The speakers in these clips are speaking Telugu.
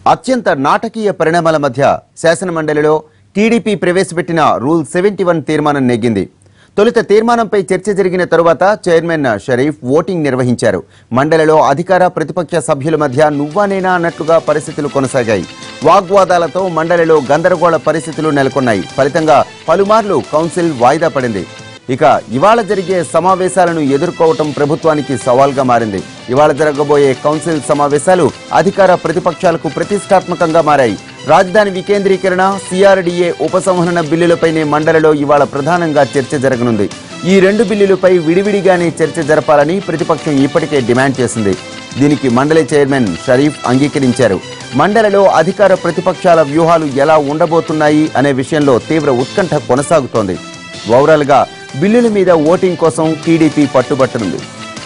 అత్యంత నాటకీయ పరిణామాల మధ్య శాసనమండలిలో టీడీపీ ప్రవేశపెట్టిన రూల్ సెవెంటీ వన్ తీర్మానం నెగ్గింది తొలుత తీర్మానంపై చర్చ జరిగిన తరువాత చైర్మన్ షరీఫ్ ఓటింగ్ నిర్వహించారు మండలిలో అధికార ప్రతిపక్ష సభ్యుల మధ్య నువ్వానేనా అన్నట్లుగా పరిస్థితులు కొనసాగాయి వాగ్వాదాలతో మండలిలో గందరగోళ పరిస్థితులు నెలకొన్నాయి ఫలితంగా పలుమార్లు కౌన్సిల్ వాయిదా పడింది ఇక ఇవాళ జరిగే సమావేశాలను ఎదుర్కోవటం ప్రభుత్వానికి సవాల్గా మారింది ఇవాళ జరగబోయే కౌన్సిల్ సమావేశాలు అధికార ప్రతిపక్షాలకు ప్రతిష్టాత్మకంగా మారాయి రాజధాని వికేంద్రీకరణ సిఆర్డీఏ ఉపసంహరణ బిల్లులపైనే మండలిలో ఇవాళ ప్రధానంగా చర్చ జరగనుంది ఈ రెండు బిల్లులపై విడివిడిగానే చర్చ జరపాలని ప్రతిపక్షం ఇప్పటికే డిమాండ్ చేసింది దీనికి మండలి చైర్మన్ షరీఫ్ అంగీకరించారు మండలిలో అధికార ప్రతిపక్షాల వ్యూహాలు ఎలా ఉండబోతున్నాయి అనే విషయంలో తీవ్ర ఉత్కంఠ కొనసాగుతోంది ఓవరాల్ గా బిల్లుల మీద ఓటింగ్ కోసం టీడీపీ పట్టుబట్టనుంది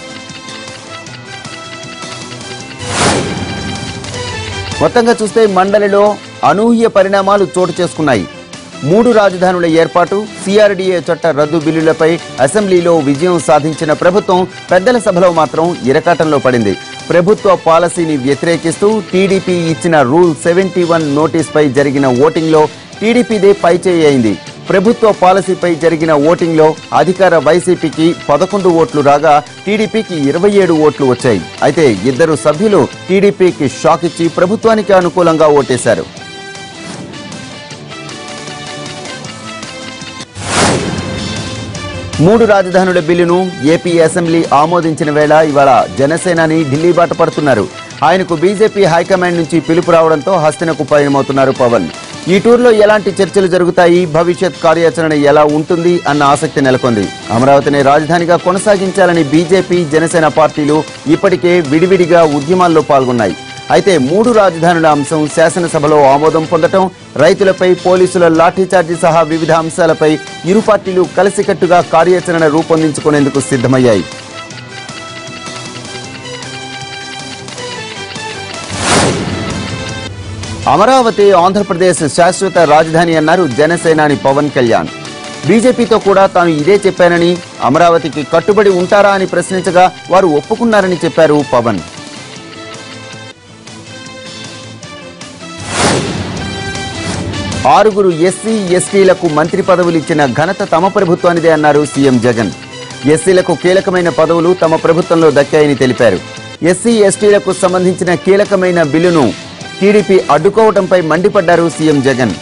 మొత్తంగా చూస్తే మండలిలో అనూహ్య పరిణామాలు చోటు చేసుకున్నాయి మూడు రాజధానుల ఏర్పాటు సిఆర్డీఏ చట్ట రద్దు బిల్లులపై అసెంబ్లీలో విజయం సాధించిన ప్రభుత్వం పెద్దల సభలో మాత్రం ఇరకాటంలో పడింది ప్రభుత్వ పాలసీని వ్యతిరేకిస్తూ టీడీపీ ఇచ్చిన రూల్ సెవెంటీ వన్ నోటీస్పై జరిగిన ఓటింగ్లో టీడీపీదే పైచేయి అయింది ప్రభుత్వ పాలసీపై జరిగిన ఓటింగ్లో అధికార వైసీపీకి పదకొండు ఓట్లు రాగా టీడీపీకి ఇరవై ఏడు ఓట్లు వచ్చాయి అయితే ఇద్దరు సభ్యులు టీడీపీకి షాక్ ఇచ్చి ప్రభుత్వానికి అనుకూలంగా ఓటేశారు మూడు రాజధానుల బిల్లును ఏపీ అసెంబ్లీ ఆమోదించిన వేళ ఇవాళ జనసేనాని ఢిల్లీ బాట పడుతున్నారు ఆయనకు బీజేపీ హైకమాండ్ నుంచి పిలుపు రావడంతో హస్తినకు పయనమవుతున్నారు పవన్ ఈ టూర్లో ఎలాంటి చర్చలు జరుగుతాయి భవిష్యత్ కార్యాచరణ ఎలా ఉంటుంది అన్న ఆసక్తి నెలకొంది అమరావతిని రాజధానిగా కొనసాగించాలని బీజేపీ జనసేన పార్టీలు ఇప్పటికే విడివిడిగా ఉద్యమాల్లో పాల్గొన్నాయి అయితే మూడు రాజధానుల అంశం శాసనసభలో ఆమోదం పొందటం రైతులపై పోలీసుల లాఠీచార్జీ సహా వివిధ అంశాలపై ఇరు పార్టీలు కలిసికట్టుగా కార్యాచరణ రూపొందించుకునేందుకు సిద్ధమయ్యాయి అమరావతి ఆంధ్రప్రదేశ్ శాశ్వత రాజధాని అన్నారు జనసేనాని పవన్ కళ్యాణ్ బీజేపీతో కూడా తాను ఇదే చెప్పానని అమరావతికి కట్టుబడి ఉంటారా అని ప్రశ్నించగా వారు ఒప్పుకున్నారని చెప్పారు పవన్ ఆరుగురు ఎస్సీ ఎస్టీలకు మంత్రి పదవులు ఇచ్చిన ఘనత తమ ప్రభుత్వానిదే అన్నారు సీఎం జగన్ ఎస్సీలకు కీలకమైన పదవులు తమ ప్రభుత్వంలో దక్కాయని తెలిపారు ఎస్సీ ఎస్టీలకు సంబంధించిన కీలకమైన బిల్లును టీడీపీ అడ్డుకోవడంపై మండిపడ్డారు సీఎం జగన్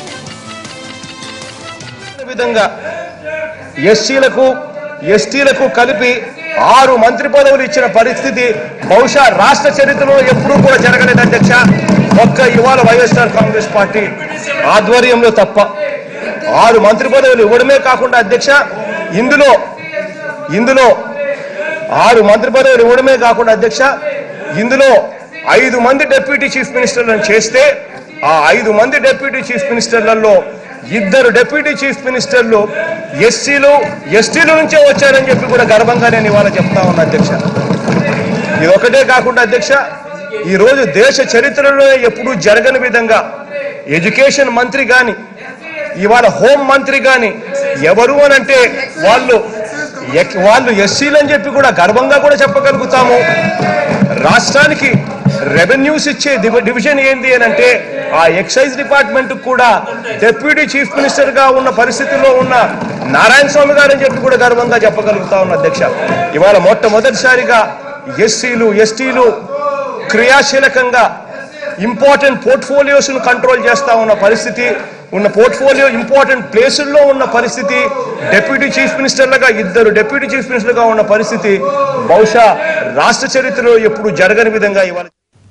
విధంగా ఎస్సీలకు ఎస్టీలకు కలిపి ఆరు మంత్రి పదవులు ఇచ్చిన పరిస్థితి బహుశా రాష్ట్ర చరిత్రలో ఎప్పుడూ కూడా జరగలేదు అధ్యక్ష ఒక్క ఇవాళ వైఎస్ఆర్ కాంగ్రెస్ పార్టీ ఆధ్వర్యంలో తప్ప ఆరు మంత్రి పదవులు ఇవ్వడమే కాకుండా అధ్యక్ష ఇందులో ఇందులో ఆరు మంత్రి పదవులు ఇవ్వడమే కాకుండా అధ్యక్ష ఇందులో ఐదు మంది డిప్యూటీ చీఫ్ మినిస్టర్లను చేస్తే ఆ ఐదు మంది డిప్యూటీ చీఫ్ మినిస్టర్లలో ఇద్దరు డిప్యూటీ చీఫ్ మినిస్టర్లు ఎస్సీలు ఎస్టీల నుంచే వచ్చారని చెప్పి కూడా గర్వంగా నేను ఇవాళ చెప్తా ఉన్నా అధ్యక్ష ఇది ఒకటే కాకుండా అధ్యక్ష ఈ రోజు దేశ చరిత్రలో ఎప్పుడూ జరగని విధంగా ఎడ్యుకేషన్ మంత్రి గాని ఇవాళ హోం మంత్రి గాని ఎవరు అని అంటే వాళ్ళు ఎక్- వాళ్ళు ఎస్సీలు అని చెప్పి కూడా గర్వంగా కూడా చెప్పగలుగుతాము రాష్ట్రానికి రెవెన్యూస్ ఇచ్చే డివ- డివిజన్ ఏంది అని అంటే ఆ ఎక్సైజ్ డిపార్ట్మెంట్ కూడా డెప్యూటీ చీఫ్ మినిస్టర్ గా ఉన్న పరిస్థితిలో ఉన్న నారాయణ స్వామి గారు అని చెప్పి కూడా గర్వంగా చెప్పగలుగుతా ఉన్న అధ్యక్ష ఇవాళ మొట్టమొదటిసారిగా ఎస్సీలు ఎస్టీలు క్రియాశీలకంగా ఇంపార్టెంట్ పోర్ట్ఫోలియోస్ ను కంట్రోల్ చేస్తా ఉన్న పరిస్థితి ఉన్న పోర్ట్ఫోలియో ఇంపార్టెంట్ ప్లేసుల్లో ఉన్న పరిస్థితి డెప్యూటీ చీఫ్ మినిస్టర్లుగా ఇద్దరు డెప్యూటీ చీఫ్ మినిస్టర్గా ఉన్న పరిస్థితి బహుశా రాష్ట్ర చరిత్రలో ఎప్పుడు జరగని విధంగా ఇవాళ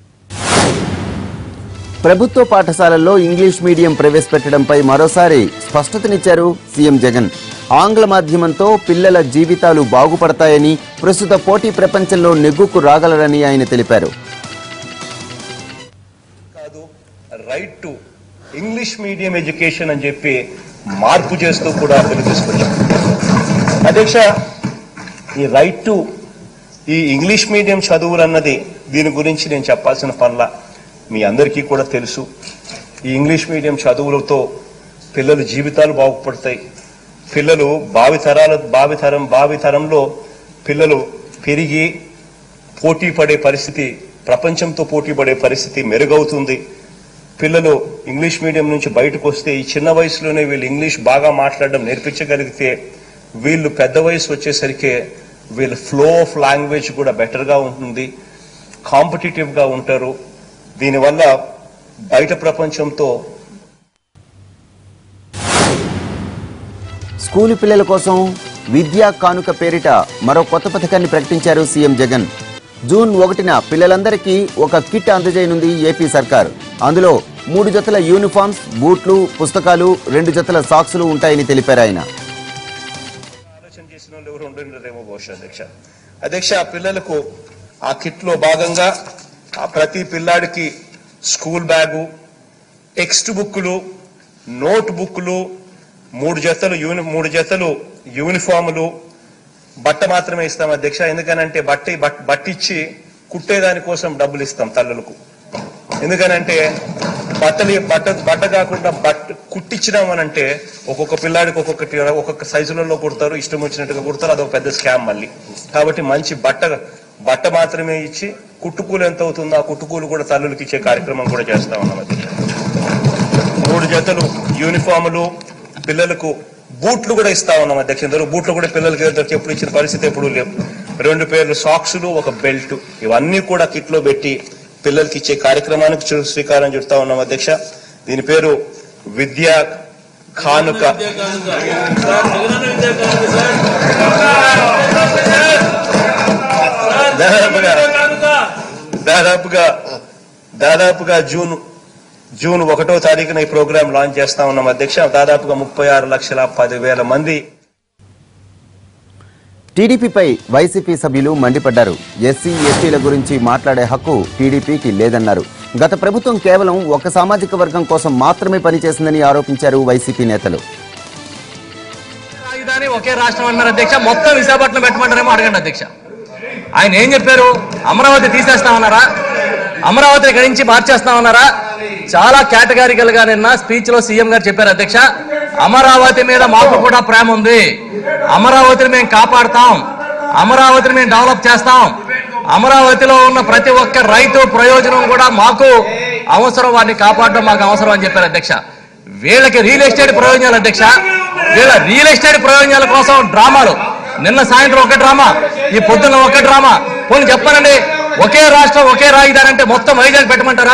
ప్రభుత్వ పాఠశాలల్లో ఇంగ్లీష్ మీడియం ప్రవేశపెట్టడంపై మరోసారి స్పష్టతనిచ్చారు సీఎం జగన్ ఆంగ్ల మాధ్యమంతో పిల్లల జీవితాలు బాగుపడతాయని ప్రస్తుత పోటీ ప్రపంచంలో నెగ్గుకు రాగలరని ఆయన తెలిపారు కాదు right to English medium education అని చెప్పి మార్పు చేస్తూ కూడా బిల్లు తీసుకొచ్చాం అధ్యక్ష ఈ రైట్ టు ఈ ఇంగ్లీష్ మీడియం చదువులు అన్నది దీని గురించి నేను చెప్పాల్సిన పనుల మీ అందరికీ కూడా తెలుసు ఈ ఇంగ్లీష్ మీడియం చదువులతో పిల్లల జీవితాలు బాగుపడతాయి పిల్లలు భావితరాల భావితరం భావితరంలో పిల్లలు పెరిగి పోటీ పడే పరిస్థితి ప్రపంచంతో పోటీ పడే పరిస్థితి మెరుగవుతుంది పిల్లలు ఇంగ్లీష్ మీడియం నుంచి బయటకు వస్తే ఈ చిన్న వయసులోనే వీళ్ళు ఇంగ్లీష్ బాగా మాట్లాడడం నేర్పించగలిగితే వీళ్ళు పెద్ద వయసు వచ్చేసరికి వీళ్ళ ఫ్లో ఆఫ్ లాంగ్వేజ్ కూడా బెటర్గా ఉంటుంది కాంపిటేటివ్గా ఉంటారు దీనివల్ల బయట ప్రపంచంతో స్కూలు పిల్లల కోసం విద్యా కానుక పేరిట మరో కొత్త పథకాన్ని ప్రకటించారు సీఎం జగన్ జూన్ ఒకటిన పిల్లలందరికీ ఒక కిట్ అందజేయనుంది ఏపీ సర్కార్ అందులో మూడు జతల యూనిఫామ్స్ బూట్లు పుస్తకాలు రెండు జతల సాక్సులు ఉంటాయని తెలిపారు ఆయన ఆలోచన చేసిన వాళ్ళు ఎవరు ఉండుండరేమో బహుశా అధ్యక్ష అధ్యక్ష ఆ పిల్లలకు ఆ కిట్ లో భాగంగా ఆ ప్రతి పిల్లాడికి స్కూల్ బ్యాగు టెక్స్ట్ బుక్లు నోట్ బుక్లు మూడు జతలు యూని మూడు జతలు యూనిఫాములు బట్ట మాత్రమే ఇస్తాం అధ్యక్ష ఎందుకనంటే బట్ట బట్- బట్టిచ్చి కుట్టేదాని కోసం డబ్బులు ఇస్తాం తల్లులకు ఎందుకనంటే బట్టలు బట్ట బట్ట కాకుండా బట్ట కుట్టించినాం అని అంటే ఒక్కొక్క పిల్లాడికి ఒక్కొక్కటి ఒక్కొక్క సైజులలో కుడతారు ఇష్టం వచ్చినట్టుగా కుడతారు అదొక పెద్ద స్కామ్ మళ్ళీ కాబట్టి మంచి బట్ట బట్ట మాత్రమే ఇచ్చి కుట్టుకూలు ఎంత అవుతుందో ఆ కుట్టుకూలు కూడా తల్లులకి ఇచ్చే కార్యక్రమం కూడా చేస్తా ఉన్నాం అధ్యక్ష మూడు జతలు యూనిఫాములు పిల్లలకు బూట్లు కూడా ఇస్తా ఉన్నాం అధ్యక్ష ఇందులో బూట్లు కూడా పిల్లలకి ఇద్దరికి ఎప్పుడు ఇచ్చిన పరిస్థితి ఎప్పుడు లేవు రెండు పేర్లు సాక్సులు ఒక బెల్ట్ ఇవన్నీ కూడా కిట్ లో పెట్టి పిల్లలకి ఇచ్చే కార్యక్రమానికి చు- శ్రీకారం చుడతా ఉన్నాం అధ్యక్ష దీని పేరు విద్యా కానుక దాదాపుగా దాదాపుగా దాదాపుగా జూన్ జూన్ ఒకటో తారీఖున ఈ ప్రోగ్రాం లాంచ్ చేస్తా ఉన్నాం అధ్యక్ష దాదాపుగా ముప్పై ఆరు లక్షల పదివేల మంది టీడీపీపై వైసీపీ సభ్యులు మండిపడ్డారు ఎస్సీ ఎస్టీల గురించి మాట్లాడే హక్కు టీడీపీకి లేదన్నారు గత ప్రభుత్వం కేవలం ఒక సామాజిక వర్గం కోసం మాత్రమే పనిచేసిందని ఆరోపించారు వైసీపీ నేతలు రాజధాని ఒకే రాష్ట్రం అన్నారు అధ్యక్ష మొత్తం విశాఖపట్నం పెట్టమంటారేమో అడగండి అధ్యక్ష ఆయన ఏం చెప్పారు అమరావతి తీసేస్తామన్నారా అమరావతి ఇక్కడి నుంచి మార్చేస్తామన్నారా చాలా కేటగారికల్ గా నిన్న స్పీచ్ లో సీఎం గారు చెప్పారు అధ్యక్ష అమరావతి మీద మాకు కూడా ప్రేమ ఉంది అమరావతిని మేము కాపాడుతాం అమరావతిని మేము డెవలప్ చేస్తాం అమరావతిలో ఉన్న ప్రతి ఒక్క రైతు ప్రయోజనం కూడా మాకు అవసరం వాటిని కాపాడడం మాకు అవసరం అని చెప్పారు అధ్యక్ష వీళ్ళకి రియల్ ఎస్టేట్ ప్రయోజనాలు అధ్యక్ష వీళ్ళ రియల్ ఎస్టేట్ ప్రయోజనాల కోసం డ్రామాలు నిన్న సాయంత్రం ఒక డ్రామా ఈ పొద్దున్న ఒక డ్రామా పోనీ చెప్పానండి ఒకే రాష్ట్రం ఒకే రాజధాని అంటే మొత్తం వైజాగ్ పెట్టమంటారా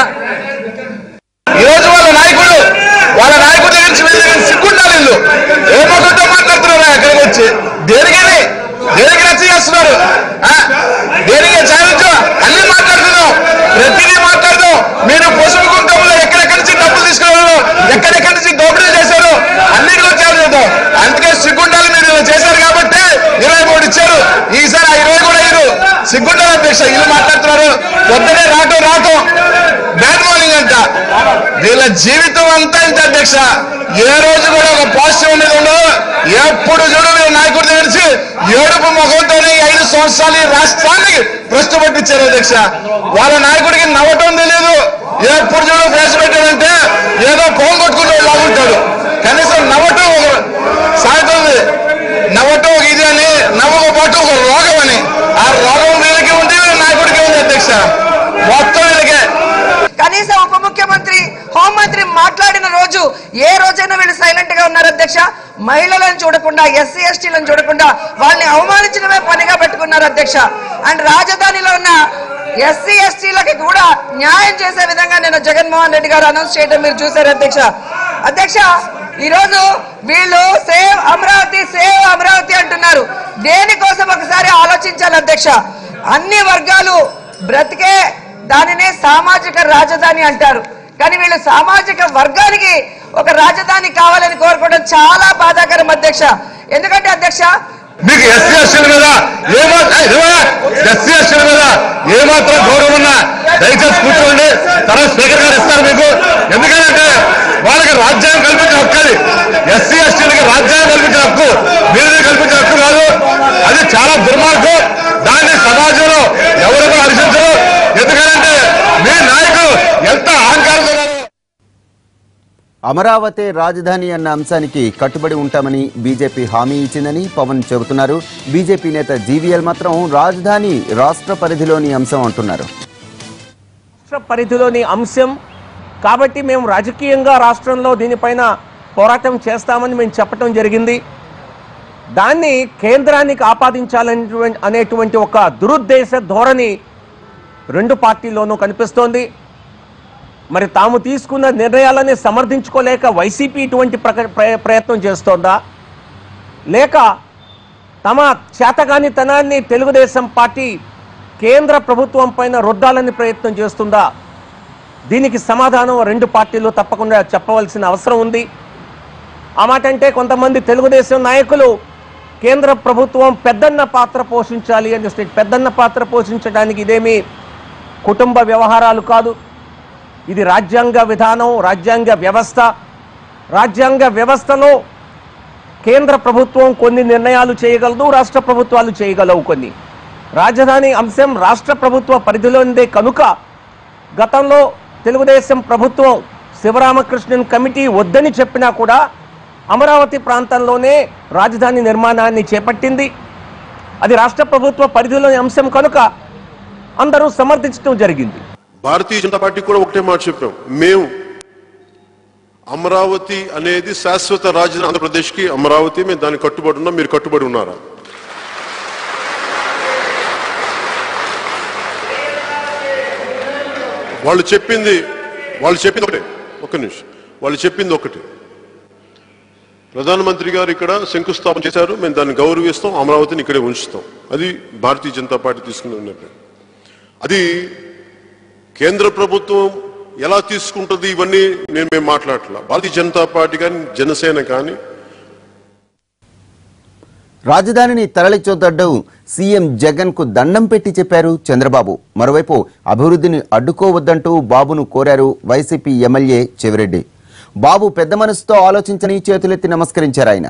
ఈ రోజు వాళ్ళ నాయకుడు వాళ్ళ నాయకుడి దగ్గర నుంచి వీళ్ళ దగ్గర సిగ్గుండాలి వీళ్ళు ఏ మొక్కతో మాట్లాడుతున్నారు అక్కడికి వచ్చి దేనికని దేనికి రచ్చ చేస్తున్నారు ఆ? దేనికి ఛాలెంజ్ అన్ని మాట్లాడుతున్నాం ప్రతిదీ మాట్లాడుతాం మీరు పసుపు కుంకుమలో ఎక్కడెక్కడి నుంచి డబ్బులు తీసుకున్నారు ఎక్కడెక్కడి నుంచి దోపిడీ చేశారు అన్నిటికీ ఛాలెంజ్ చేద్దాం అందుకే సిగ్గుండాలి మీరు ఇలా చేశారు కాబట్టి ఇరవై మూడు ఇచ్చారు ఈసారి ఆ ఇరవై కూడా ఇరు సిగ్గుండాలి అధ్యక్ష వీళ్ళు మాట్లాడుతున్నారు పొద్దునే రావటం రావటం బ్యాడ్ మార్నింగ్ అంట వీళ్ళ జీవితం అంతా ఇంత అధ్యక్ష ఏ రోజు కూడా ఒక పాజిటివ్ అనేది ఉండదు ఎప్పుడు చూడు వీళ్ళ నాయకుడు తెలిసి ఏడుపు ముఖంతోనే ఈ ఐదు సంవత్సరాలు ఈ రాష్ట్రానికి ప్రశ్న పట్టించారు అధ్యక్ష వాళ్ళ నాయకుడికి నవ్వటం తెలియదు ఎప్పుడు చూడు ప్రెస్ పెట్టాడంటే ఏదో ఫోన్ కొట్టుకుంటూ లాగుంటాడు కనీసం నవ్వటం ఒక సాగుతుంది నవ్వటం ఒక ఇది అని నవ్వకపోవటం ఒక రోగం అని ఆ రోగం వీళ్ళకి ఉంది వీళ్ళ నాయకుడికి ఉంది అధ్యక్ష మొత్తం వీళ్ళకే కనీసం ఉప ముఖ్యమంత్రి హోంమంత్రి మాట్లాడిన రోజు ఏ రోజైనా వీళ్ళు సైలెంట్ గా ఉన్నారు అధ్యక్ష మహిళలను చూడకుండా ఎస్సీ ఎస్టీలను చూడకుండా వాళ్ళని అవమానించడమే పనిగా పెట్టుకున్నారు అధ్యక్ష అండ్ రాజధానిలో ఉన్న ఎస్సీ ఎస్టీలకి కూడా న్యాయం చేసే విధంగా నేను జగన్మోహన్ రెడ్డి గారు అనౌన్స్ చేయడం మీరు చూశారు అధ్యక్ష అధ్యక్ష ఈ రోజు వీళ్ళు సేవ్ అమరావతి సేవ్ అమరావతి అంటున్నారు దేనికోసం ఒకసారి ఆలోచించాలి అధ్యక్ష అన్ని వర్గాలు బ్రతికే దానినే సామాజిక రాజధాని అంటారు కానీ వీళ్ళు సామాజిక వర్గానికి ఒక రాజధాని కావాలని కోరుకోవడం చాలా బాధాకరం అధ్యక్ష ఎందుకంటే అధ్యక్ష మీకు ఎస్సీ ఎస్టీల మీద ఏమాత్రం ఎస్సీ ఎస్టీల మీద ఏమాత్రం గౌరవం ఉన్నా దయచేసి కూర్చోండి తర్వాత స్పీకర్ గారు ఇస్తారు మీకు ఎందుకంటే వాళ్ళకి రాజ్యాంగం కల్పించిన హక్కు అది ఎస్సీ ఎస్టీలకి రాజ్యాంగం కల్పించిన హక్కు మీరు కల్పించిన హక్కు కాదు అది చాలా దుర్మార్గం దాన్ని సమాజంలో ఎవరు కూడా హర్షించరు ఎందుకంటే మీ నాయకులు ఎంత అహంకారంతో ఉన్నారు. అమరావతి రాజధాని అన్న అంశానికి కట్టుబడి ఉంటామని బీజేపీ హామీ ఇచ్చిందని పవన్ చెబుతున్నారు బీజేపీ నేత జీవీఎల్ మాత్రం రాజధాని రాష్ట్ర పరిధిలోని అంశం అంటున్నారు రాష్ట్ర పరిధిలోని అంశం కాబట్టి మేము రాజకీయంగా రాష్ట్రంలో దీనిపైన పోరాటం చేస్తామని మేము చెప్పటం జరిగింది దాన్ని కేంద్రానికి ఆపాదించాలని అనేటువంటి ఒక దురుద్దేశ ధోరణి రెండు పార్టీల్లోనూ కనిపిస్తోంది మరి తాము తీసుకున్న నిర్ణయాలని సమర్థించుకోలేక వైసీపీ ఇటువంటి ప్రక- ప్రయ- ప్రయత్నం చేస్తోందా లేక తమ చేతగానితనాన్ని తెలుగుదేశం పార్టీ కేంద్ర ప్రభుత్వం పైన రుద్దాలని ప్రయత్నం చేస్తుందా దీనికి సమాధానం రెండు పార్టీలు తప్పకుండా చెప్పవలసిన అవసరం ఉంది ఆ మాట అంటే కొంతమంది తెలుగుదేశం నాయకులు కేంద్ర ప్రభుత్వం పెద్దన్న పాత్ర పోషించాలి అని స్టేట్ పెద్దన్న పాత్ర పోషించడానికి ఇదేమి కుటుంబ వ్యవహారాలు కాదు ఇది రాజ్యాంగ విధానం రాజ్యాంగ వ్యవస్థ రాజ్యాంగ వ్యవస్థలో కేంద్ర ప్రభుత్వం కొన్ని నిర్ణయాలు చేయగలదు రాష్ట్ర ప్రభుత్వాలు చేయగలవు కొన్ని రాజధాని అంశం రాష్ట్ర ప్రభుత్వ పరిధిలోనిదే కనుక గతంలో తెలుగుదేశం ప్రభుత్వం శివరామకృష్ణన్ కమిటీ వద్దని చెప్పినా కూడా అమరావతి ప్రాంతంలోనే రాజధాని నిర్మాణాన్ని చేపట్టింది అది రాష్ట్ర ప్రభుత్వ పరిధిలోని అంశం కనుక అందరూ సమర్థించడం జరిగింది భారతీయ జనతా పార్టీ కూడా ఒకటే మాట చెప్పాం మేము అమరావతి అనేది శాశ్వత రాజధాని ఆంధ్రప్రదేశ్కి అమరావతి మేము దానికి కట్టుబడి ఉన్నాం మీరు కట్టుబడి ఉన్నారా వాళ్ళు చెప్పింది వాళ్ళు చెప్పింది ఒకటే ఒక్క నిమిషం వాళ్ళు చెప్పింది ఒకటి ప్రధానమంత్రి గారు ఇక్కడ శంకుస్థాపన చేశారు మేము దాన్ని గౌరవిస్తాం అమరావతిని ఇక్కడే ఉంచుతాం అది భారతీయ జనతా పార్టీ తీసుకున్న నిర్ణయం అది కేంద్ర ప్రభుత్వం ఎలా తీసుకుంటుంది ఇవన్నీ నేను మేము మాట్లాడట్లా భారతీయ జనతా పార్టీ కానీ జనసేన కానీ రాజధానిని తరలించొద్దంటూ సీఎం జగన్ కు దండం పెట్టి చెప్పారు చంద్రబాబు మరోవైపు అభివృద్ధిని అడ్డుకోవద్దంటూ బాబును కోరారు వైసీపీ ఎమ్మెల్యే చెవిరెడ్డి బాబు పెద్ద మనసుతో ఆలోచించని చేతులెత్తి నమస్కరించారు ఆయన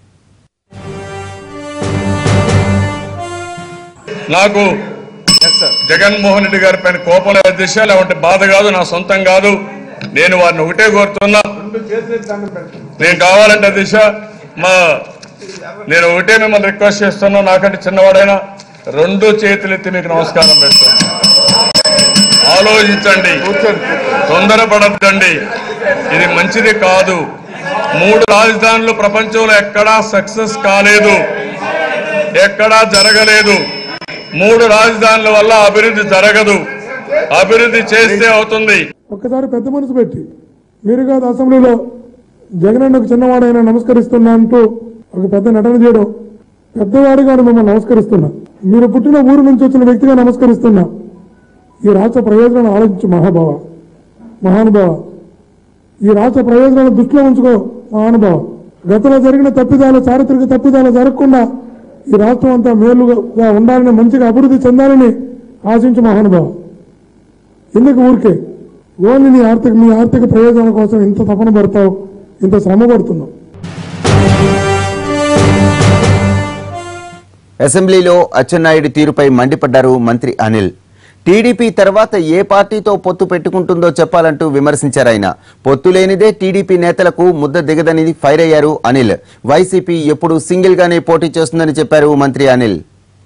నాకు జగన్మోహన్ రెడ్డి గారి పైన కోపం లేదు దిశ లేకుంటే బాధ కాదు నా సొంతం కాదు నేను వారిని ఒకటే కోరుతున్నా నేను కావాలంటే దిశ మా నేను ఒకటే మిమ్మల్ని రిక్వెస్ట్ చేస్తున్నా నాకంటే చిన్నవాడైనా రెండు చేతులెత్తి మీకు నమస్కారం పెడుతున్నా ఆలోచించండి తొందరపడద్దండి ఇది మంచిది కాదు మూడు రాజధానులు ప్రపంచంలో ఎక్కడా సక్సెస్ కాలేదు ఎక్కడా జరగలేదు మూడు రాజధానుల వల్ల అభివృద్ధి జరగదు అభివృద్ధి చేస్తే అవుతుంది ఒక్కసారి పెద్ద మనసు పెట్టి మీరు కాదు అసెంబ్లీలో జగనన్నకు చిన్నవాడైనా నమస్కరిస్తున్నా అంటూ ఒక పెద్ద నటన చేయడం పెద్దవాడిగా మిమ్మల్ని నమస్కరిస్తున్నా మీరు పుట్టిన ఊరు నుంచి వచ్చిన వ్యక్తిగా నమస్కరిస్తున్నా ఈ రాష్ట్ర ప్రయోజనాలు ఆలోచించు మహాభావ మహానుభావ ఈ రాష్ట్ర ప్రయోజనాలు దృష్టిలో ఉంచుకో మహానుభావ గతంలో జరిగిన తప్పిదాలు చారిత్రక తప్పిదాలు జరగకుండా ఈ రాష్ట్రం అంతా మేలుగా ఉండాలని మంచిగా అభివృద్ధి చెందాలని ఆశించు మహానుభావ ఎందుకు ఊరికే ఓన్లీ నీ ఆర్థిక నీ ఆర్థిక ప్రయోజనాల కోసం ఇంత తపన పడతావు ఇంత శ్రమ పడుతున్నావు అసెంబ్లీలో అచ్చెన్నాయుడు తీరుపై మండిపడ్డారు మంత్రి అనిల్ టీడీపీ తర్వాత ఏ పార్టీతో పొత్తు పెట్టుకుంటుందో చెప్పాలంటూ విమర్శించారు ఆయన పొత్తు లేనిదే టీడీపీ నేతలకు ముద్ద దిగదని ఫైర్ అయ్యారు అనిల్ వైసీపీ ఎప్పుడు సింగిల్ గానే పోటీ చేస్తుందని చెప్పారు మంత్రి అనిల్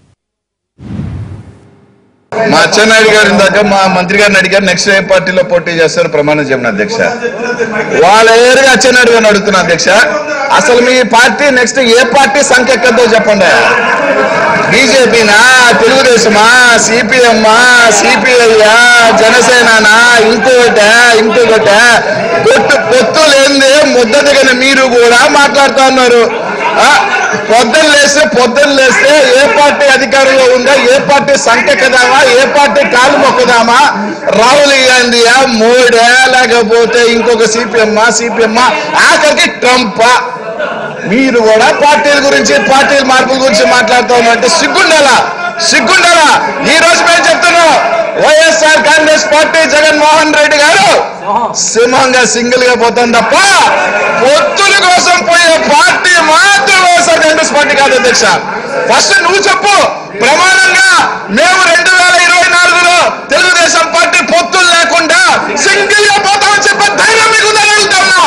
మా అచ్చెన్నాయుడు గారు ఇందాక మా మంత్రి గారిని అడిగారు నెక్స్ట్ ఏ పార్టీలో పోటీ చేస్తారు ప్రమాణం చెప్పిన అధ్యక్ష వాళ్ళ ఏరుగా అచ్చెన్నాయుడు గారిని అడుగుతున్నా అధ్యక్ష అసలు మీ పార్టీ నెక్స్ట్ ఏ పార్టీ సంఖ్య ఎక్కద్దో చెప్పండి బీజేపీనా తెలుగుదేశమా సిపిఎమ్మా సిపిఐయా జనసేననా ఇంకోట ఇంకొకట పొత్తు పొత్తు లేనిదే ముద్ద దిగని మీరు కూడా మాట్లాడుతా ఉన్నారు ఆ, పొద్దున్న లేస్తే పొద్దున్న లేస్తే ఏ పార్టీ అధికారంలో ఉందా ఏ పార్టీ సంకెక్కదామా ఏ పార్టీ కాలు మొక్కుదామా రాహుల్ గాంధీయా మోడీ లేకపోతే ఇంకొక సిపిఎం సిపిఎం ఆఖరికి ట్రంప్ మీరు కూడా పార్టీల గురించి పార్టీల మార్పుల గురించి మాట్లాడుతూ ఉన్నారంటే సిగ్గుండాలా సిగ్గుండాలా ఈ రోజు మేము చెప్తున్నాం YSR congress party Jaganmohan Reddy గారు సింహంగా సింగిల్ గా పోతాం తప్ప పొత్తుల కోసం పోయే పార్టీ మాత్రం వైఎస్ఆర్ కాంగ్రెస్ పార్టీ కాదు అధ్యక్ష ఫస్ట్ నువ్వు చెప్పు ప్రమాణంగా మేము రెండు వేల ఇరవై నాలుగులో తెలుగుదేశం పార్టీ పొత్తులు లేకుండా సింగిల్ గా పోతామని చెప్పే ధైర్యం మీకు ఉందని అడుగుతున్నా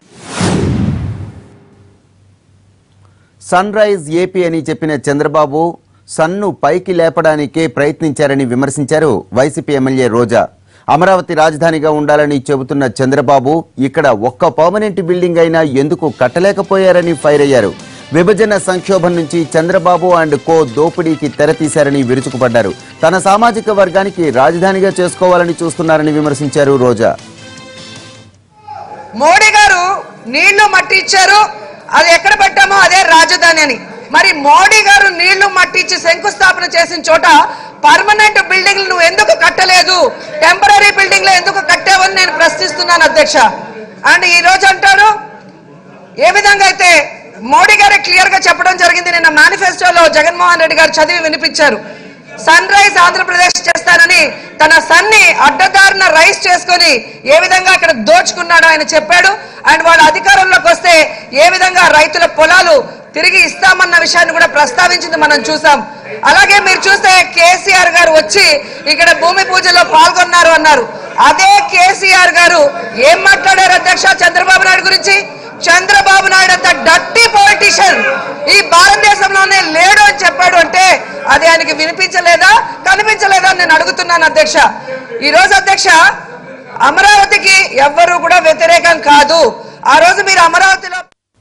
సన్ రైజ్ ఏపీ అని చెప్పిన చంద్రబాబు సన్ను పైకి లేపడానికే ప్రయత్నించారని విమర్శించారు వైసీపీ ఎమ్మెల్యే రోజా అమరావతి రాజధానిగా ఉండాలని చెబుతున్న చంద్రబాబు ఇక్కడ ఒక్క పర్మనెంట్ బిల్డింగ్ అయినా ఎందుకు కట్టలేకపోయారని ఫైర్ అయ్యారు విభజన సంక్షోభం నుంచి చంద్రబాబు అండ్ కో దోపిడీకి తెరతీశారని విరుచుకుపడ్డారు తన సామాజిక వర్గానికి రాజధానిగా చేసుకోవాలని చూస్తున్నారని విమర్శించారు రోజా మోడీ గారు నీళ్లు మట్టి ఇచ్చారు అది ఎక్కడ పెట్టామో అదే రాజధాని అని మరి మోడీ గారు నీళ్లు మట్టి ఇచ్చి శంకుస్థాపన చేసిన చోట పర్మనెంట్ బిల్డింగ్లు నువ్వు ఎందుకు కట్టలేదు టెంపరీ బిల్డింగ్లు ఎందుకు కట్టావని నేను ప్రశ్నిస్తున్నాను అధ్యక్ష అండ్ ఈ రోజు అంటారు ఏ విధంగా అయితే మోడీ గారే క్లియర్ గా చెప్పడం జరిగింది నిన్న మేనిఫెస్టోలో జగన్మోహన్ రెడ్డి గారు చదివి వినిపించారు సన్ రైజ్ ఆంధ్రప్రదేశ్ చేస్తానని తన సన్ని అడ్డదారిన రైస్ చేసుకొని ఏ విధంగా అక్కడ దోచుకున్నాడో ఆయన చెప్పాడు అండ్ వాళ్ళ అధికారంలోకి వస్తే ఏ విధంగా రైతుల పొలాలు తిరిగి ఇస్తామన్న విషయాన్ని కూడా ప్రస్తావించింది మనం చూసాం అలాగే మీరు చూస్తే కేసీఆర్ గారు వచ్చి ఇక్కడ భూమి పూజలో పాల్గొన్నారు అన్నారు అదే కేసీఆర్ గారు ఏం మాట్లాడారు అధ్యక్ష చంద్రబాబు నాయుడు గురించి చంద్రబాబు నాయుడు అంత డట్టి పొలిటీషియన్ ఈ భారతదేశంలోనే లేడు అని చెప్పాడు అంటే అది ఆయనకి వినిపించలేదా కనిపించలేదా అని నేను అడుగుతున్నాను అధ్యక్ష ఈ రోజు అధ్యక్ష అమరావతికి ఎవ్వరూ కూడా వ్యతిరేకం కాదు ఆ రోజు మీరు అమరావతిలో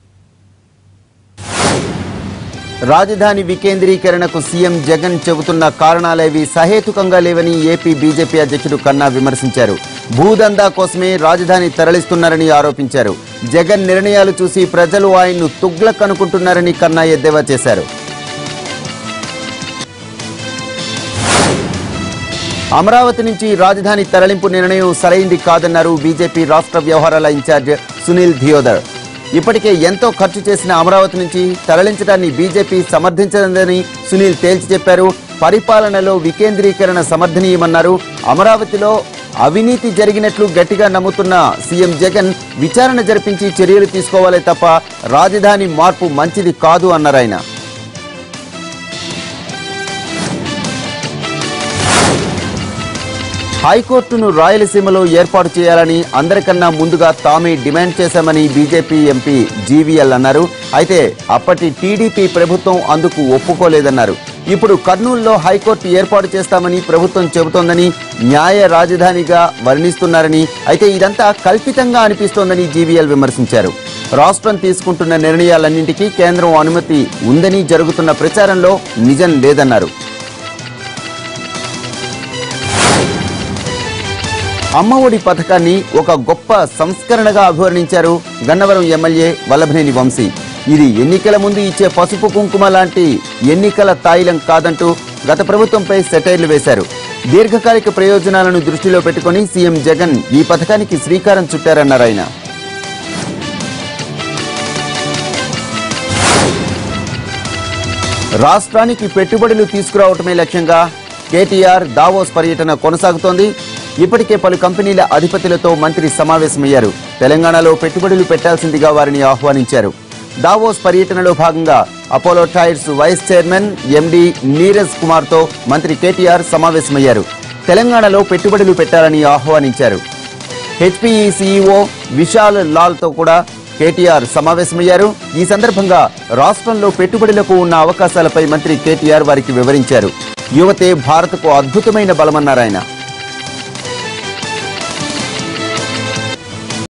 రాజధాని వికేంద్రీకరణకు సీఎం జగన్ చెబుతున్న కారణాలేవి సహేతుకంగా లేవని ఏపీ బీజేపీ అధ్యక్షుడు కన్నా విమర్శించారు భూదందా కోసమే రాజధాని తరలిస్తున్నారని ఆరోపించారు జగన్ నిర్ణయాలు చూసి ప్రజలు ఆయన్ను తుగ్లక్ అనుకుంటున్నారని కన్నా ఎద్దేవా చేశారు అమరావతి నుంచి రాజధాని తరలింపు నిర్ణయం సరైంది కాదన్నారు బీజేపీ రాష్ట్ర వ్యవహారాల ఇన్ఛార్జ్ సునీల్ ధియోదర్ ఇప్పటికే ఎంతో ఖర్చు చేసిన అమరావతి నుంచి తరలించడాన్ని బీజేపీ సమర్థించదని సునీల్ తేల్చి చెప్పారు పరిపాలనలో వికేంద్రీకరణ సమర్థనీయమన్నారు అమరావతిలో అవినీతి జరిగినట్లు గట్టిగా నమ్ముతున్న సీఎం జగన్ విచారణ జరిపించి చర్యలు తీసుకోవాలే తప్ప రాజధాని మార్పు మంచిది కాదు అన్నారాయన హైకోర్టును రాయలసీమలో ఏర్పాటు చేయాలని అందరికన్నా ముందుగా తామే డిమాండ్ చేశామని బీజేపీ ఎంపీ జీవీఎల్ అన్నారు అయితే అప్పటి టీడీపీ ప్రభుత్వం అందుకు ఒప్పుకోలేదన్నారు ఇప్పుడు కర్నూలులో హైకోర్టు ఏర్పాటు చేస్తామని ప్రభుత్వం చెబుతోందని న్యాయ రాజధానిగా వర్ణిస్తున్నారని అయితే ఇదంతా కల్పితంగా అనిపిస్తోందని జీవీఎల్ విమర్శించారు రాష్ట్రం తీసుకుంటున్న నిర్ణయాలన్నింటికీ కేంద్రం అనుమతి ఉందని జరుగుతున్న ప్రచారంలో నిజం లేదన్నారు అమ్మఒడి పథకాన్ని ఒక గొప్ప సంస్కరణగా అభివర్ణించారు గన్నవరం ఎమ్మెల్యే వల్లభనేని వంశీ ఇది ఎన్నికల ముందు ఇచ్చే పసుపు కుంకుమ లాంటి ఎన్నికల తాయిలం కాదంటూ గత ప్రభుత్వంపై సెటైర్లు వేశారు దీర్ఘకాలిక ప్రయోజనాలను దృష్టిలో పెట్టుకొని సీఎం జగన్ ఈ పథకానికి శ్రీకారం చుట్టారన్నారు ఆయన రాష్ట్రానికి పెట్టుబడులు తీసుకురావటమే లక్ష్యంగా కేటీఆర్ దావోస్ పర్యటన కొనసాగుతోంది ఇప్పటికే పలు కంపెనీల అధిపతులతో మంత్రి సమావేశమయ్యారు తెలంగాణలో పెట్టుబడులు పెట్టాల్సిందిగా వారిని ఆహ్వానించారు దావోస్ పర్యటనలో భాగంగా Apollo tyres vice chairman MD Neeraj Kumar తో మంత్రి కేటీఆర్ సమావేశమయ్యారు తెలంగాణలో పెట్టుబడులు పెట్టాలని ఆహ్వానించారు హెచ్పిఈ సీఈఓ విశాల్ లాల్ తో కూడా కేటీఆర్ సమావేశమయ్యారు ఈ సందర్భంగా రాష్ట్రంలో పెట్టుబడులకు ఉన్న అవకాశాలపై మంత్రి కేటీఆర్ వారికి వివరించారు యువతే భారత్కు అద్భుతమైన బలమన్నారు ఆయన